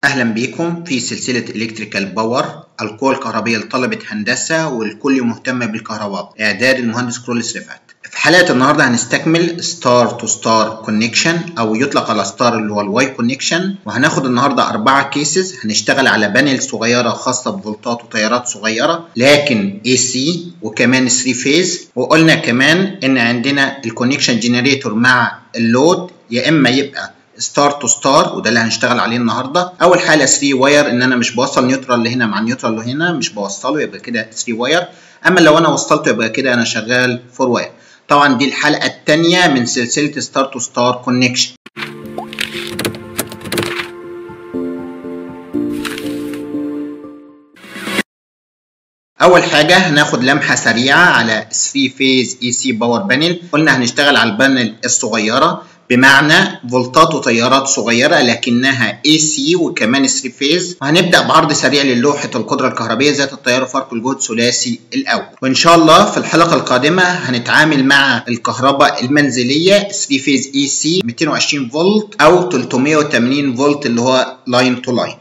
أهلا بيكم في سلسلة إلكتريكال باور القوى الكهربية لطلبة هندسة والكل مهتم بالكهرباء إعداد المهندس كرولس رفعت في حلقة النهاردة هنستكمل ستار تو ستار كونكشن أو يطلق على ستار اللي هو الواي كونكشن وهناخد النهاردة أربعة كيسز هنشتغل على بانل صغيرة خاصة بفولتات وتيارات صغيرة لكن اي سي وكمان 3 فيز وقلنا كمان إن عندنا الكونكشن جنريتور مع اللود يا إما يبقى ستار تو ستار وده اللي هنشتغل عليه النهارده اول حاله 3 واير ان انا مش بوصل نيوترال لهنا مع نيوترال لهنا مش بوصله يبقى كده 3 واير اما لو انا وصلته يبقى كده انا شغال 4 واير طبعا دي الحلقه الثانيه من سلسله ستار تو ستار كونكشن اول حاجه هناخد لمحه سريعه على 3 فيز اي سي باور بانل قلنا هنشتغل على البانل الصغيره بمعنى فولتات وتيارات صغيرة لكنها AC وكمان 3 فيز وهنبدأ بعرض سريع للوحة القدرة الكهربية ذات التيار فرق الجهد ثلاثي الأول وإن شاء الله في الحلقة القادمة هنتعامل مع الكهرباء المنزلية 3 فيز AC 220 فولت أو 380 فولت اللي هو لاين تو لاين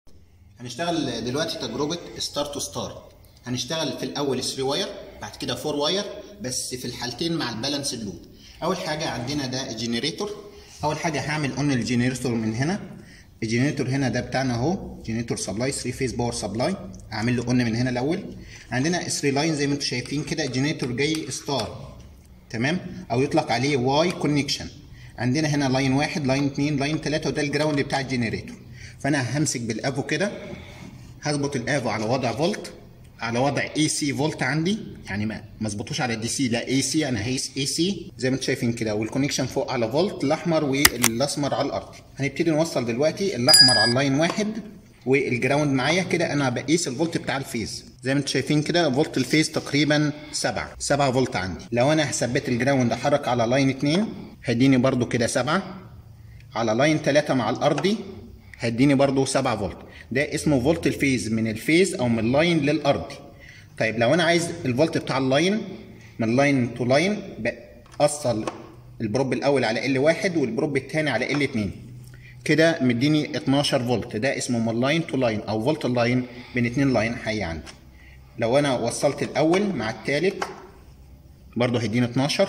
هنشتغل دلوقتي تجربة ستار تو ستار هنشتغل في الأول 3 واير بعد كده 4 واير بس في الحالتين مع البالانس اللود اول حاجه عندنا ده جنريتور اول حاجه هعمل اون الجنريتور من هنا الجنريتور هنا ده بتاعنا اهو جنريتور سبلاي 3 فيز باور سبلاي اعمل له اون من هنا الاول عندنا 3 لاين زي ما انتم شايفين كده الجنريتور جاي ستار تمام او يطلق عليه واي كونكشن عندنا هنا لاين واحد لاين اثنين لاين ثلاثه وده الجراوند بتاع الجنريتور فانا همسك بالافو كده هظبط الافو على وضع فولت على وضع اي سي فولت عندي يعني ما ما اظبطوش على دي سي لا اي سي انا هيس اي سي زي ما انتم شايفين كده والكونكشن فوق على فولت الاحمر والاسمر على الارض هنبتدي نوصل دلوقتي الاحمر على اللاين واحد والجراوند معايا كده انا بقيس الفولت بتاع الفيز زي ما انتم شايفين كده فولت الفيز تقريبا 7 7 فولت عندي لو انا هثبت الجراوند احرك على لاين 2 هيديني برده كده 7 على لاين 3 مع الارضي هيديني برده 7 فولت ده اسمه فولت الفيز من الفيز او من اللاين للارضي طيب لو انا عايز الفولت بتاع اللاين من لاين تو لاين بأصل البروب الاول على ال واحد والبروب الثاني على ال 2 كده مديني 12 فولت ده اسمه من لاين تو لاين او فولت اللاين بين اتنين لاين حي عندي لو انا وصلت الاول مع الثالث برضه هيديني 12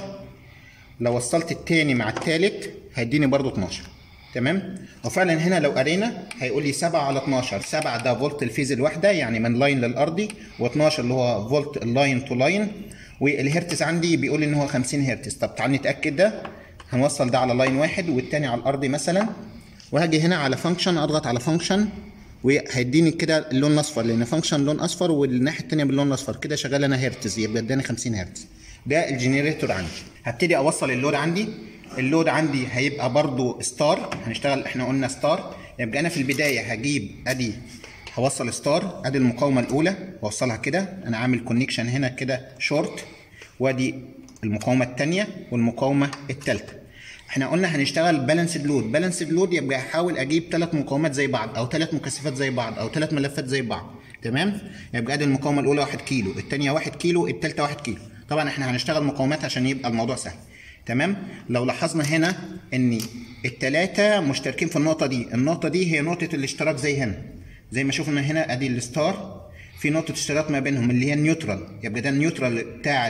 لو وصلت الثاني مع الثالث هيديني برضه 12 تمام وفعلا هنا لو قرينا هيقول لي 7 على 12 7 ده فولت الفيز الواحده يعني من لاين للارضي و12 اللي هو فولت اللاين تو لاين والهرتز عندي بيقول ان هو 50 هرتز طب تعال نتاكد ده هنوصل ده على لاين واحد والتاني على الارضي مثلا وهاجي هنا على فانكشن اضغط على فانكشن وهيديني كده اللون الاصفر لان فانكشن لون اصفر والناحيه الثانيه باللون الاصفر كده شغال انا هرتز يبقى اداني 50 هرتز ده الجنريتور عندي هبتدي اوصل اللود عندي اللود عندي هيبقى برضو ستار هنشتغل احنا قلنا ستار يبقى انا في البدايه هجيب ادي هوصل ستار ادي المقاومه الاولى واوصلها كده انا عامل كونكشن هنا كده شورت وادي المقاومه الثانيه والمقاومه الثالثه احنا قلنا هنشتغل بالانسد لود بالانسد لود يبقى احاول اجيب ثلاث مقاومات زي بعض او ثلاث مكثفات زي بعض او ثلاث ملفات زي بعض تمام يبقى ادي المقاومه الاولى 1 كيلو الثانيه 1 كيلو الثالثه 1 كيلو طبعا احنا هنشتغل مقاومات عشان يبقى الموضوع سهل تمام لو لاحظنا هنا ان الثلاثه مشتركين في النقطه دي النقطه دي هي نقطه الاشتراك زي هنا زي ما شفنا هنا ادي الستار في نقطه اشتراك ما بينهم اللي هي النيوترال يبقى ده النيوترال بتاع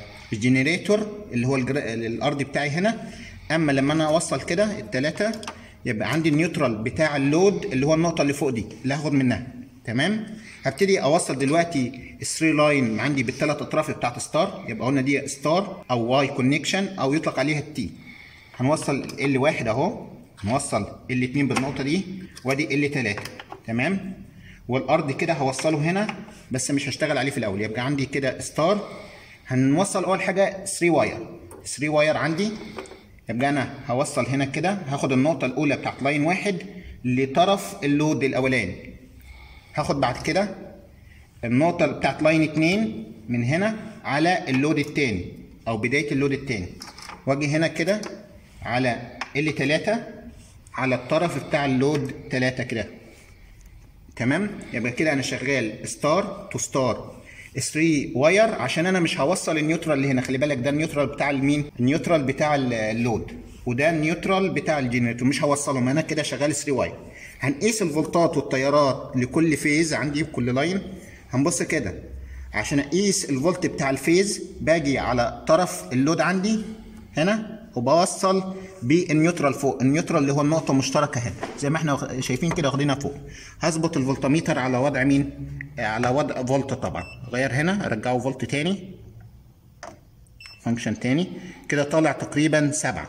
الجنريتور اللي هو الارضي بتاعي هنا اما لما انا اوصل كده الثلاثه يبقى عندي النيوترال بتاع اللود اللي هو النقطه اللي فوق دي اللي هاخد منها تمام هبتدي اوصل دلوقتي الثري لاين عندي بالثلاث اطراف بتاعت ستار يبقى قلنا دي ستار او واي كونكشن او يطلق عليها التي هنوصل ال واحد اهو هنوصل ال 2 بالنقطه دي وادي ال 3 تمام والارض كده هوصله هنا بس مش هشتغل عليه في الاول يبقى عندي كده ستار هنوصل اول حاجه 3 واير 3 واير عندي يبقى انا هوصل هنا كده هاخد النقطه الاولى بتاعت لاين واحد لطرف اللود الاولاني هاخد بعد كده النقطة بتاعت لاين 2 من هنا على اللود التاني أو بداية اللود التاني وأجي هنا كده على ال 3 على الطرف بتاع اللود 3 كده تمام يبقى كده أنا شغال ستار تو ستار 3 واير عشان أنا مش هوصل النيوترال اللي هنا خلي بالك ده النيوترال بتاع المين النيوترال بتاع اللود وده النيوترال بتاع الجنريتور مش هوصلهم انا كده شغال 3 واير هنقيس الفولتات والتيارات لكل فيز عندي وكل لاين هنبص كده عشان اقيس الفولت بتاع الفيز باجي على طرف اللود عندي هنا وبوصل بالنيوترال فوق النيوترال اللي هو النقطه المشتركه هنا زي ما احنا واخ- شايفين كده واخدينها فوق هظبط الفولتميتر على وضع مين على وضع فولت طبعا غير هنا ارجعه فولت تاني فانكشن تاني كده طالع تقريبا سبعة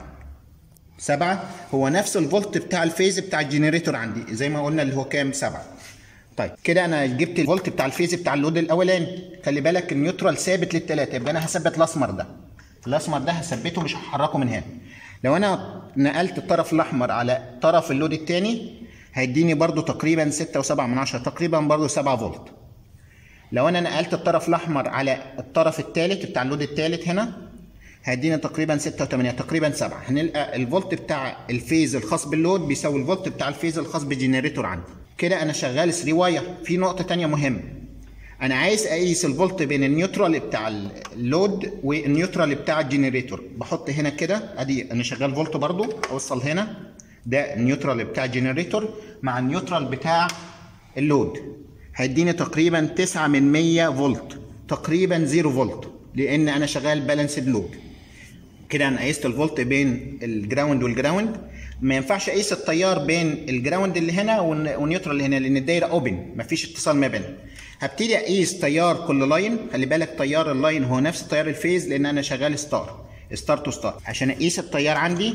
سبعة هو نفس الفولت بتاع الفيز بتاع الجنريتور عندي زي ما قلنا اللي هو كام سبعة طيب كده انا جبت الفولت بتاع الفيز بتاع اللود الاولاني خلي بالك النيوترال ثابت للثلاثه يبقى انا هثبت الاسمر ده الاسمر ده هثبته مش هحركه من هنا لو انا نقلت الطرف الاحمر على طرف اللود الثاني هيديني برضو تقريبا 6.7 من عشرة تقريبا برضو 7 فولت لو انا نقلت الطرف الاحمر على الطرف الثالث بتاع اللود الثالث هنا هيدينا تقريبا 6 و8 تقريبا 7 هنلقى الفولت بتاع الفيز الخاص باللود بيساوي الفولت بتاع الفيز الخاص بالجنريتور عندي كده انا شغال 3 واير في نقطه تانية مهمه انا عايز اقيس الفولت بين النيوترال بتاع اللود والنيوترال بتاع الجنريتور بحط هنا كده ادي انا شغال فولت برضو اوصل هنا ده النيوترال بتاع الجنريتور مع النيوترال بتاع اللود هيديني تقريبا 9 من 100 فولت تقريبا 0 فولت لان انا شغال بالانسد لود كده انا قيست الفولت بين الجراوند والجراوند ما ينفعش اقيس التيار بين الجراوند اللي هنا والن- والنيوترال اللي هنا لان الدايره اوبن مفيش اتصال ما بينهم هبتدي اقيس تيار كل لاين خلي بالك تيار اللاين هو نفس تيار الفيز لان انا شغال ستار ستار تو ستار عشان اقيس التيار عندي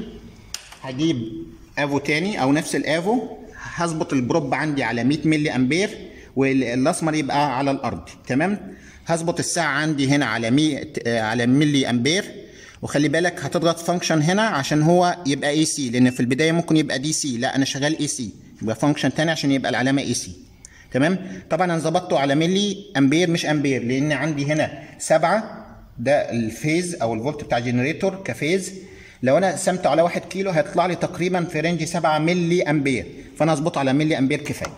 هجيب افو تاني او نفس الافو هظبط البروب عندي على 100 ملي امبير والاسمر يبقى على الارض تمام هظبط الساعه عندي هنا على 100 آه، على ملي امبير وخلي بالك هتضغط فانكشن هنا عشان هو يبقى اي سي لان في البدايه ممكن يبقى دي سي لا انا شغال اي سي يبقى فانكشن تاني عشان يبقى العلامه اي سي تمام طبعا انا ظبطته على ملي امبير مش امبير لان عندي هنا سبعة ده الفيز او الفولت بتاع الجنريتور كفيز لو انا قسمته على 1 كيلو هيطلع لي تقريبا في رينج 7 ملي امبير فانا اظبطه على ملي امبير كفايه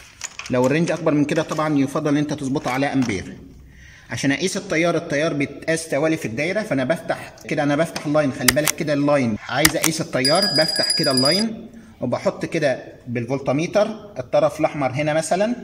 لو الرينج اكبر من كده طبعا يفضل ان انت تظبطه على امبير عشان اقيس التيار التيار بيتقاس توالي في الدايره فانا بفتح كده انا بفتح اللاين خلي بالك كده اللاين عايز اقيس التيار بفتح كده اللاين وبحط كده بالفولتميتر الطرف الاحمر هنا مثلا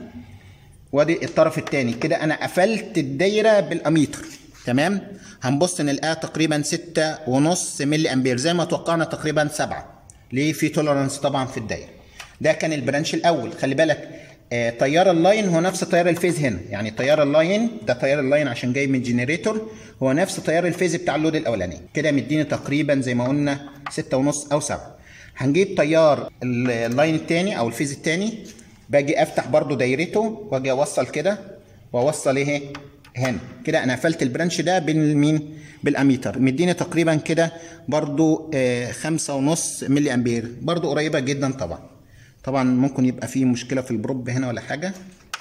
وادي الطرف الثاني كده انا قفلت الدايره بالاميتر تمام هنبص نلقاها تقريبا ستة ونص ملي امبير زي ما توقعنا تقريبا سبعة ليه في توليرانس طبعا في الدايره ده كان البرانش الاول خلي بالك آه تيار اللاين هو نفس تيار الفيز هنا يعني تيار اللاين ده تيار اللاين عشان جاي من الجنريتور هو نفس تيار الفيز بتاع اللود الاولاني كده مديني تقريبا زي ما قلنا ستة ونص او سبعة هنجيب تيار ال- اللاين الثاني او الفيز الثاني باجي افتح برضو دايرته واجي اوصل كده واوصل ايه هنا كده انا قفلت البرانش ده بالمين بالاميتر مديني تقريبا كده برضو آه خمسة ونص ملي امبير برضو قريبة جدا طبعا طبعا ممكن يبقى فيه مشكلة في البروب هنا ولا حاجة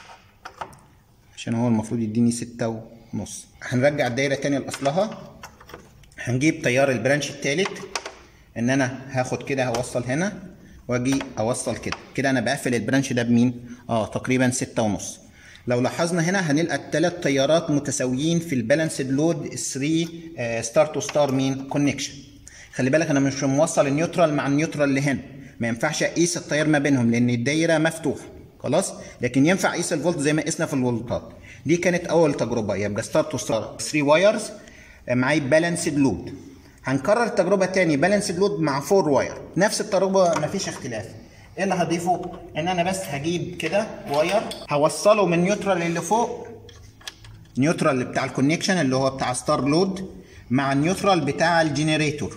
عشان هو المفروض يديني ستة ونص هنرجع الدايرة تاني لأصلها هنجيب تيار البرانش التالت ان انا هاخد كده هوصل هنا واجي اوصل كده كده انا بقفل البرانش ده بمين اه تقريبا ستة ونص لو لاحظنا هنا هنلقى الثلاث تيارات متساويين في البالانسد لود 3 ستار تو ستار مين كونكشن خلي بالك انا مش موصل النيوترال مع النيوترال اللي هنا ما ينفعش اقيس التيار ما بينهم لان الدايره مفتوحه خلاص لكن ينفع اقيس الفولت زي ما قسنا في الفولتات دي كانت اول تجربه يبقى ستار تو ستار 3 وايرز معايا بالانسد لود هنكرر التجربه تاني بالانسد لود مع 4 واير نفس التجربه مفيش اختلاف ايه اللي هضيفه ان انا بس هجيب كده واير هوصله من نيوترال اللي فوق نيوترال بتاع الكونكشن اللي هو بتاع ستار لود مع النيوترال بتاع الجنريتور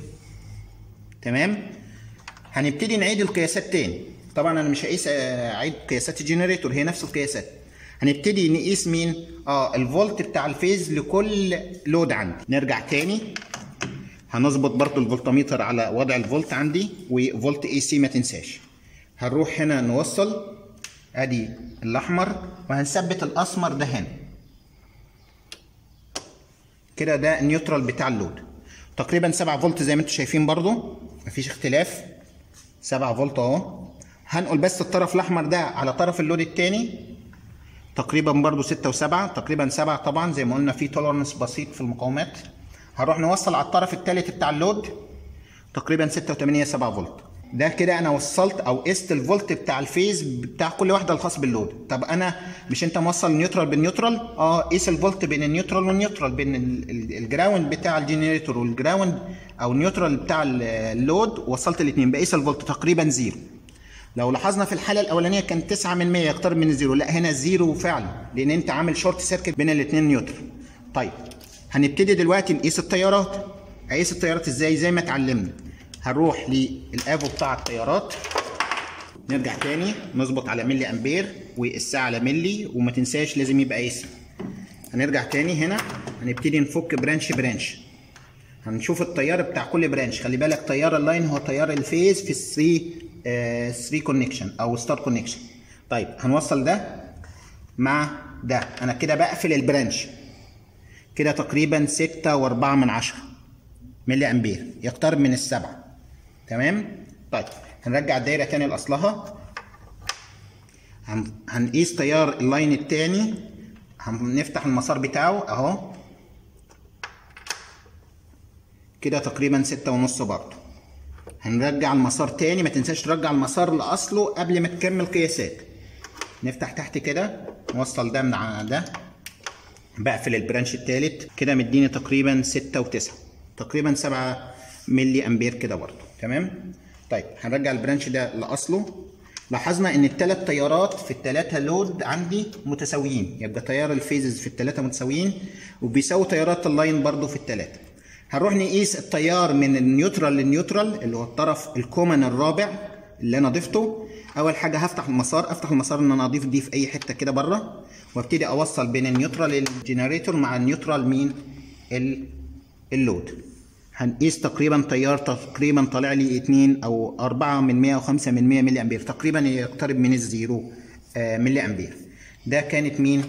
تمام هنبتدي نعيد القياسات تاني طبعا انا مش هقيس آه، اعيد قياسات الجنريتور هي نفس القياسات هنبتدي نقيس مين اه الفولت بتاع الفيز لكل لود عندي نرجع تاني هنظبط برضو الفولتميتر على وضع الفولت عندي وفولت اي سي ما تنساش هنروح هنا نوصل ادي الاحمر وهنثبت الاسمر ده هنا كده ده النيوترال بتاع اللود تقريبا 7 فولت زي ما انتم شايفين برضو مفيش اختلاف 7 فولت اهو هنقل بس الطرف الاحمر ده على طرف اللود الثاني تقريبا برضو 6 و7 تقريبا 7 طبعا زي ما قلنا في تولرنس بسيط في المقاومات هنروح نوصل على الطرف الثالث بتاع اللود تقريبا 6 و8 7 فولت ده كده انا وصلت او قست الفولت بتاع الفيز بتاع كل واحده الخاص باللود طب انا مش انت موصل نيوترال بالنيوترال اه قيس الفولت بين النيوترال والنيوترال بين ال- ال- الجراوند بتاع الجنريتور والجراوند او النيوترال بتاع ال- اللود وصلت الاثنين بقيس الفولت تقريبا زيرو لو لاحظنا في الحاله الاولانيه كان 9 من 100 يقترب من الزيرو لا هنا زيرو فعلا لان انت عامل شورت سيركت بين الاثنين نيوترال طيب هنبتدي دلوقتي نقيس التيارات اقيس التيارات ازاي زي ما اتعلمنا هنروح للافو بتاع التيارات نرجع تاني نظبط على ملي امبير والساعه على ملي وما تنساش لازم يبقى ايسي هنرجع تاني هنا هنبتدي نفك برانش برانش هنشوف التيار بتاع كل برانش خلي بالك تيار اللاين هو تيار الفيز في الثري 3 كونكشن او ستار كونكشن طيب هنوصل ده مع ده انا كده بقفل البرانش كده تقريبا ستة واربعة من عشرة ملي امبير يقترب من السبعة تمام طيب هنرجع الدايرة تاني لأصلها هن... هنقيس تيار اللاين التاني هنفتح المسار بتاعه اهو كده تقريبا ستة ونص برضه هنرجع المسار تاني ما تنساش ترجع المسار لأصله قبل ما تكمل قياسات نفتح تحت كده نوصل ده من على ده بقفل البرانش التالت كده مديني تقريبا ستة وتسعة تقريبا سبعة ملي أمبير كده برضه تمام طيب هنرجع البرانش ده لأصله لاحظنا ان الثلاث تيارات في الثلاثه لود عندي متساويين يبقى تيار الفيزز في الثلاثه متساويين وبيساوي تيارات اللاين برضو في الثلاثه هنروح نقيس التيار من النيوترال للنيوترال اللي هو الطرف الكومن الرابع اللي انا ضفته اول حاجه هفتح المسار افتح المسار ان انا اضيف دي في اي حته كده بره وابتدي اوصل بين النيوترال للجنريتور مع النيوترال مين ال- اللود هنقيس تقريبا تيار تقريبا طالع لي 2 او 4 من 100 و5 من 100 ملي امبير تقريبا يقترب من الزيرو آه، ملي امبير ده كانت مين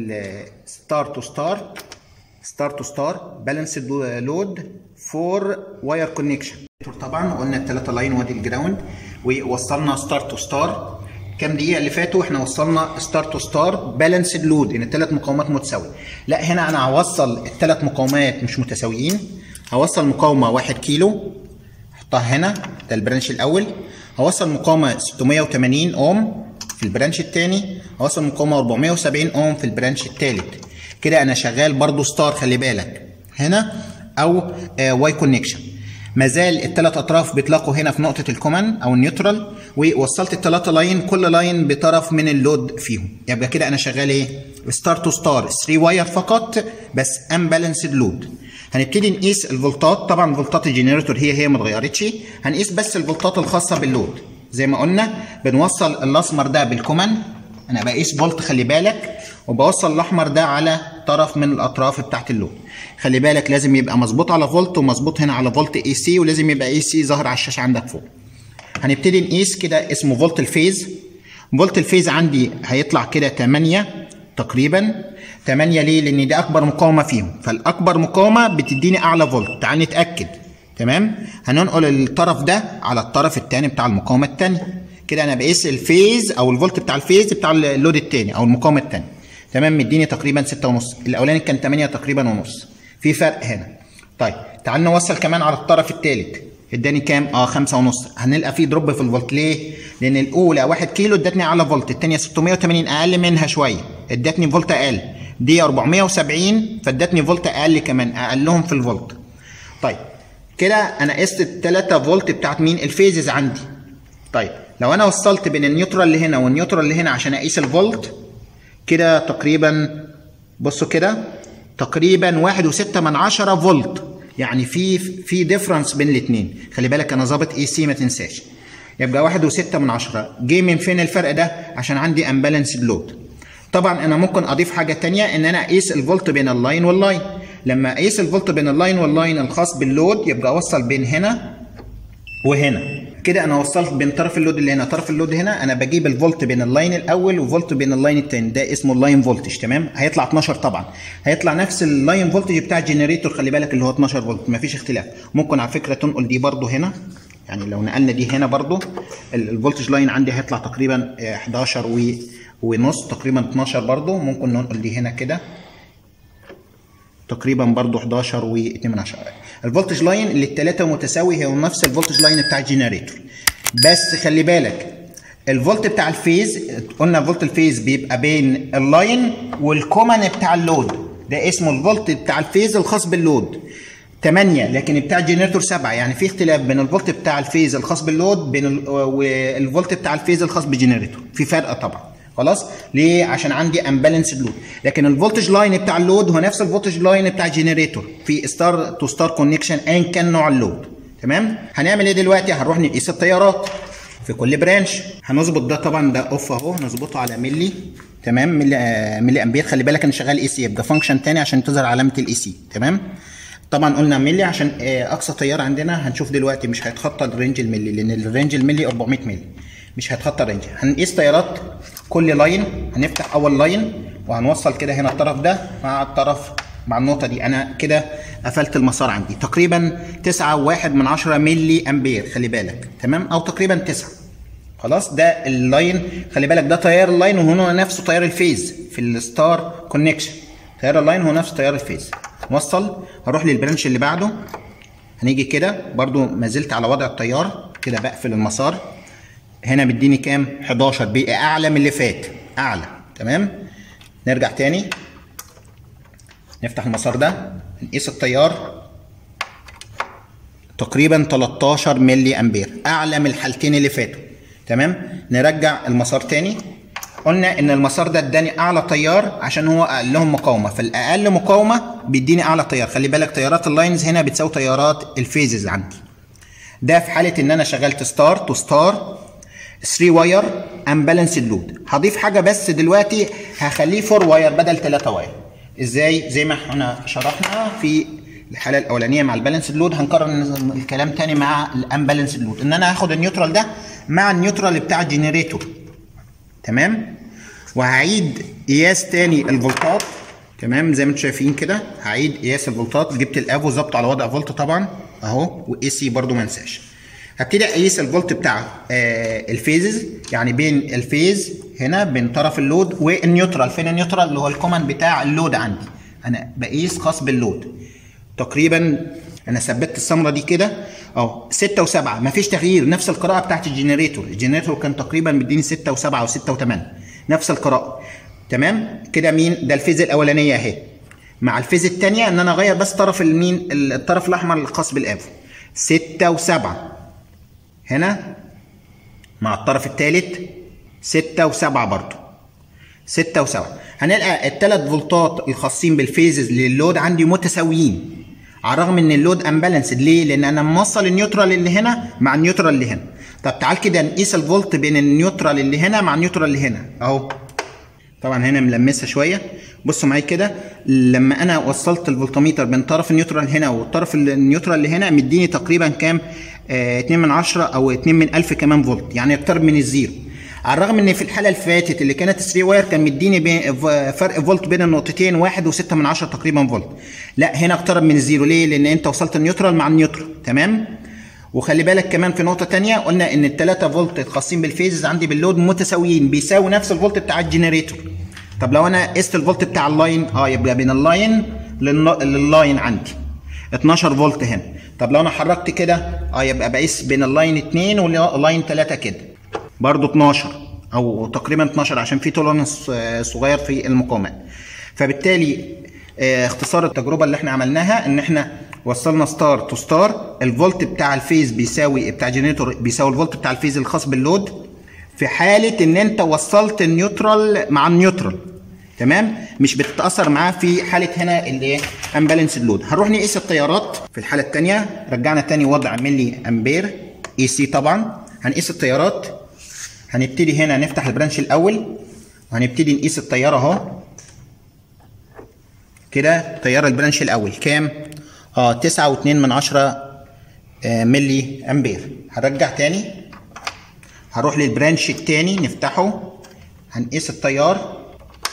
الستار تو ستار ستار تو ستار بالانسد لود فور واير كونكشن طبعا قلنا الثلاثه لاين وادي الجراوند ووصلنا ستار تو ستار كام دقيقه اللي فاتوا احنا وصلنا ستار تو ستار بالانسد لود ان الثلاث مقاومات متساويه لا هنا انا هوصل الثلاث مقاومات مش متساويين هوصل مقاومه 1 كيلو احطها هنا ده البرانش الاول هوصل مقاومه 680 اوم في البرانش الثاني هوصل مقاومه 470 اوم في البرانش الثالث كده انا شغال برضو ستار خلي بالك هنا او آه واي كونكشن مازال الثلاث اطراف بيتلاقوا هنا في نقطه الكومن او النيوترال ووصلت الثلاثه لاين كل لاين بطرف من اللود فيهم يبقى كده انا شغال ايه ستار تو ستار 3 واير فقط بس امبالانسد لود هنبتدي نقيس الفولتات طبعا فولتات الجنريتور هي هي ما اتغيرتش هنقيس بس الفولتات الخاصه باللود زي ما قلنا بنوصل الاسمر ده بالكومن انا بقيس فولت خلي بالك وبوصل الاحمر ده على طرف من الاطراف بتاعت اللود خلي بالك لازم يبقى مظبوط على فولت ومظبوط هنا على فولت اي سي ولازم يبقى اي سي ظاهر على الشاشه عندك فوق هنبتدي نقيس كده اسمه فولت الفيز فولت الفيز عندي هيطلع كده 8 تقريبا 8 ليه لان دي اكبر مقاومه فيهم فالاكبر مقاومه بتديني اعلى فولت تعال نتاكد تمام هننقل الطرف ده على الطرف الثاني بتاع المقاومه الثانيه كده انا بقيس الفيز او الفولت بتاع الفيز بتاع اللود الثاني او المقاومه الثانيه تمام مديني تقريبا 6 ونص الاولاني كان 8 تقريبا ونص في فرق هنا طيب تعال نوصل كمان على الطرف الثالث اداني كام اه 5 ونص هنلقى في دروب في الفولت ليه لان الاولى 1 كيلو ادتني اعلى فولت الثانيه 680 اقل منها شويه ادتني فولت اقل دي 470 فادتني فولت اقل كمان اقلهم في الفولت طيب كده انا قست الثلاثة فولت بتاعت مين الفيزز عندي طيب لو انا وصلت بين النيوترال اللي هنا والنيوترال اللي هنا عشان اقيس الفولت كده تقريبا بصوا كده تقريبا واحد وستة من عشرة فولت يعني في في ديفرنس بين الاثنين خلي بالك انا ظابط اي سي ما تنساش يبقى واحد وستة من عشرة جه من فين الفرق ده عشان عندي امبالانسد لود طبعا انا ممكن اضيف حاجه تانية ان انا اقيس الفولت بين اللاين واللاين لما اقيس الفولت بين اللاين واللاين الخاص باللود يبقى اوصل بين هنا وهنا كده انا وصلت بين طرف اللود اللي هنا طرف اللود هنا انا بجيب الفولت بين اللاين الاول وفولت بين اللاين الثاني ده اسمه اللاين فولتج تمام هيطلع 12 طبعا هيطلع نفس اللاين فولتج بتاع الجنريتور خلي بالك اللي هو 12 فولت مفيش اختلاف ممكن على فكره تنقل دي برده هنا يعني لو نقلنا دي هنا برده الفولتج لاين عندي هيطلع تقريبا 11 و ونص تقريبا 12 برضو ممكن ننقل دي هنا كده تقريبا برضو 11 و 2 من 10 الفولتج لاين اللي الثلاثه متساوي هو نفس الفولتج لاين بتاع الجنريتور بس خلي بالك الفولت بتاع الفيز قلنا فولت الفيز بيبقى بين اللاين والكومن بتاع اللود ده اسمه الفولت بتاع الفيز الخاص باللود 8 لكن بتاع الجنريتور 7 يعني في اختلاف بين الفولت بتاع الفيز الخاص باللود بين ال- والفولت بتاع الفيز الخاص بالجنريتور في فرق طبعا خلاص ليه عشان عندي امبالانس لود لكن الفولتج لاين بتاع اللود هو نفس الفولتج لاين بتاع الجنريتور في ستار تو ستار كونكشن ايا كان نوع اللود تمام هنعمل ايه دلوقتي هنروح نقيس التيارات في كل برانش هنظبط ده طبعا ده اوف اهو نظبطه على ملي تمام ملي, آه ملي امبير خلي بالك انا شغال اي سي يبقى فانكشن تاني عشان تظهر علامه الاي سي تمام طبعا قلنا ملي عشان آه اقصى تيار عندنا هنشوف دلوقتي مش هيتخطى الرينج الملي لان الرينج الملي 400 ملي مش هيتخطى الرينج هنقيس تيارات كل لاين هنفتح اول لاين وهنوصل كده هنا الطرف ده مع الطرف مع النقطه دي انا كده قفلت المسار عندي تقريبا 9.1 من 10 ملي امبير خلي بالك تمام او تقريبا 9 خلاص ده اللاين خلي بالك ده تيار اللاين وهنا نفسه تيار الفيز في الستار كونكشن تيار اللاين هو نفس تيار الفيز وصل هروح للبرانش اللي بعده هنيجي كده برضو ما زلت على وضع التيار كده بقفل المسار هنا مديني كام 11 بقى اعلى من اللي فات اعلى تمام نرجع تاني نفتح المسار ده نقيس التيار تقريبا 13 ملي امبير اعلى من الحالتين اللي فاتوا تمام نرجع المسار تاني قلنا ان المسار ده اداني اعلى تيار عشان هو اقلهم مقاومه فالاقل مقاومه بيديني اعلى تيار خلي بالك تيارات اللاينز هنا بتساوي تيارات الفيزز عندي ده في حاله ان انا شغلت ستار تو ستار 3 واير امبالانسد لود هضيف حاجه بس دلوقتي هخليه 4 واير بدل 3 واير ازاي زي ما احنا شرحنا في الحاله الاولانيه مع البالانسد لود هنكرر الكلام تاني مع الامبالانسد لود ان انا هاخد النيوترال ده مع النيوترال بتاع الجنريتور تمام وهعيد قياس تاني الفولتات تمام زي ما انتم شايفين كده هعيد قياس الفولتات جبت الافو ظبطه على وضع فولت طبعا اهو واي سي برده ما انساش هبتدي اقيس الفولت بتاع آه الفيزز يعني بين الفيز هنا بين طرف اللود والنيوترال فين النيوترال اللي هو الكومن بتاع اللود عندي انا بقيس خاص باللود تقريبا انا ثبت السمره دي كده اهو 6 و7 مفيش تغيير نفس القراءه بتاعت الجنريتور الجنريتور كان تقريبا مديني 6 و7 و6 و8 نفس القراءه تمام كده مين ده الفيز الاولانيه اهي مع الفيز الثانيه ان انا اغير بس طرف المين الطرف الاحمر الخاص بالافو 6 و7 هنا مع الطرف الثالث 6 و7 برضه 6 و7 هنلقى الثلاث فولتات الخاصين بالفيزز للود عندي متساويين على الرغم ان اللود امبالانسد ليه؟ لان انا موصل النيوترال اللي هنا مع النيوترال اللي هنا. طب تعال كده نقيس الفولت بين النيوترال اللي هنا مع النيوترال اللي هنا اهو. طبعا هنا ملمسها شويه بصوا معايا كده لما انا وصلت الفولتميتر بين طرف النيوترال هنا والطرف النيوترال اللي هنا مديني تقريبا كام؟ آه 2 من 10 او 2 من 1000 كمان فولت يعني يقترب من الزيرو. على الرغم ان في الحاله اللي فاتت اللي كانت 3 واير كان مديني بين فرق فولت بين النقطتين 1 و6 من 10 تقريبا فولت لا هنا اقترب من الزيرو ليه لان انت وصلت النيوترال مع النيوترال تمام وخلي بالك كمان في نقطه تانية قلنا ان الثلاثه فولت الخاصين بالفيزز عندي باللود متساويين بيساوي نفس الفولت بتاع الجنريتور طب لو انا قست الفولت بتاع اللاين اه يبقى بين اللاين لللاين عندي 12 فولت هنا طب لو انا حركت كده اه يبقى بقيس بين اللاين 2 واللاين 3 كده برضو 12 او تقريبا 12 عشان في تولرنس صغير في المقاومات فبالتالي اختصار التجربه اللي احنا عملناها ان احنا وصلنا ستار تو ستار الفولت بتاع الفيز بيساوي بتاع جنريتور بيساوي الفولت بتاع الفيز الخاص باللود في حاله ان انت وصلت النيوترال مع النيوترال تمام مش بتتاثر معاه في حاله هنا اللي امبالانس اللود هنروح نقيس التيارات في الحاله الثانيه رجعنا تاني وضع ملي امبير اي سي طبعا هنقيس التيارات هنبتدي هنا نفتح البرانش الاول وهنبتدي نقيس التيار اهو كده تيار البرانش الاول كام اه تسعة واتنين من عشرة آه ملي امبير هرجع تاني هروح للبرانش التاني نفتحه هنقيس التيار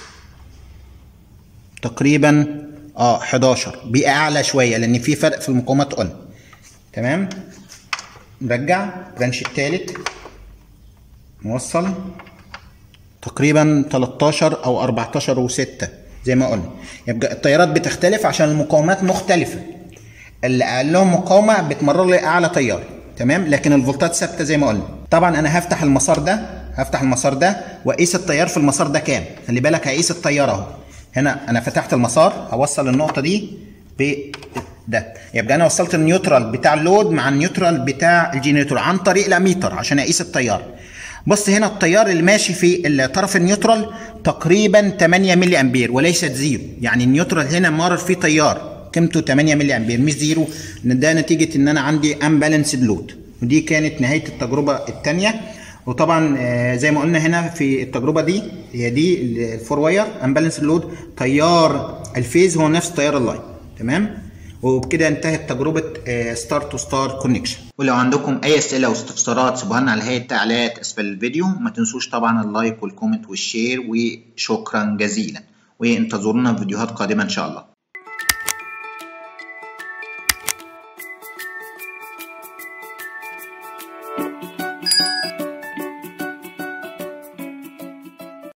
تقريبا اه 11 بقى اعلى شويه لان في فرق في المقاومات قلنا تمام نرجع البرانش التالت نوصل تقريبا 13 او 14 و6 زي ما قلنا يبقى التيارات بتختلف عشان المقاومات مختلفه اللي اقلهم مقاومه بتمرر لي اعلى تيار تمام لكن الفولتات ثابته زي ما قلنا طبعا انا هفتح المسار ده هفتح المسار ده واقيس التيار في المسار ده كام خلي بالك هقيس التيار اهو هنا انا فتحت المسار هوصل النقطه دي ب ده يبقى انا وصلت النيوترال بتاع اللود مع النيوترال بتاع الجنريتور عن طريق الاميتر عشان اقيس التيار بص هنا التيار اللي ماشي في الطرف النيوترال تقريبا 8 ملي امبير وليست زيرو يعني النيوترال هنا مارر فيه تيار قيمته 8 ملي امبير مش زيرو ان ده نتيجه ان انا عندي امبالانسد لود ودي كانت نهايه التجربه الثانيه وطبعا زي ما قلنا هنا في التجربه دي هي دي الفور واير امبالانسد لود تيار الفيز هو نفس تيار اللاين تمام وبكده انتهت تجربه ستار تو ستار كونكشن ولو عندكم اي اسئله او استفسارات سيبوها لنا على هيئه تعليقات اسفل الفيديو ما تنسوش طبعا اللايك والكومنت والشير وشكرا جزيلا وانتظرونا في فيديوهات قادمه ان شاء الله